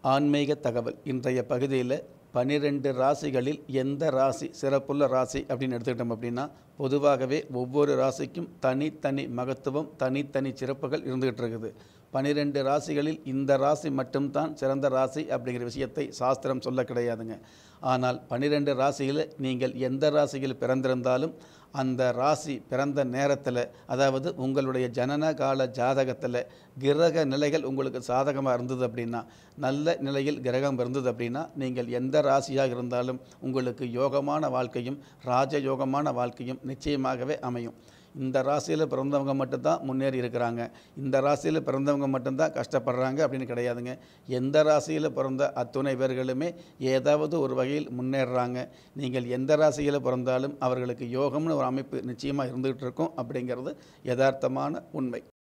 ஆன்மீக தகவல் இன்றைய பகுதியில் பனிரெண்டு ராசிகளில் எந்த ராசி சிறப்புள்ள ராசி அப்படின்னு எடுத்துக்கிட்டோம் அப்படின்னா பொதுவாகவே ஒவ்வொரு ராசிக்கும் தனித்தனி மகத்துவம் தனித்தனி சிறப்புகள் இருந்துகிட்டு இருக்குது பனிரெண்டு ராசிகளில் இந்த ராசி மட்டும்தான் சிறந்த ராசி அப்படிங்கிற விஷயத்தை சாஸ்திரம் சொல்ல கிடையாதுங்க ஆனால் பனிரெண்டு ராசியில் நீங்கள் எந்த ராசியில் பிறந்திருந்தாலும் அந்த ராசி பிறந்த நேரத்தில் அதாவது உங்களுடைய ஜனன கால ஜாதகத்தில் கிரக நிலைகள் உங்களுக்கு சாதகமாக இருந்தது அப்படின்னா நல்ல நிலையில் கிரகம் இருந்தது அப்படின்னா நீங்கள் எந்த ராசியாக இருந்தாலும் உங்களுக்கு யோகமான வாழ்க்கையும் ராஜயோகமான வாழ்க்கையும் நிச்சயமாகவே அமையும் இந்த ராசியில் பிறந்தவங்க மட்டும்தான் முன்னேறி இருக்கிறாங்க இந்த ராசியில் பிறந்தவங்க மட்டும்தான் கஷ்டப்படுறாங்க அப்படின்னு கிடையாதுங்க எந்த ராசியில் பிறந்த அத்துணை பேர்களுமே ஏதாவது ஒரு வகையில் முன்னேறுறாங்க நீங்கள் எந்த ராசியில் பிறந்தாலும் அவர்களுக்கு யோகம்னு ஒரு அமைப்பு நிச்சயமாக இருந்துகிட்டு இருக்கும் அப்படிங்கிறது யதார்த்தமான உண்மை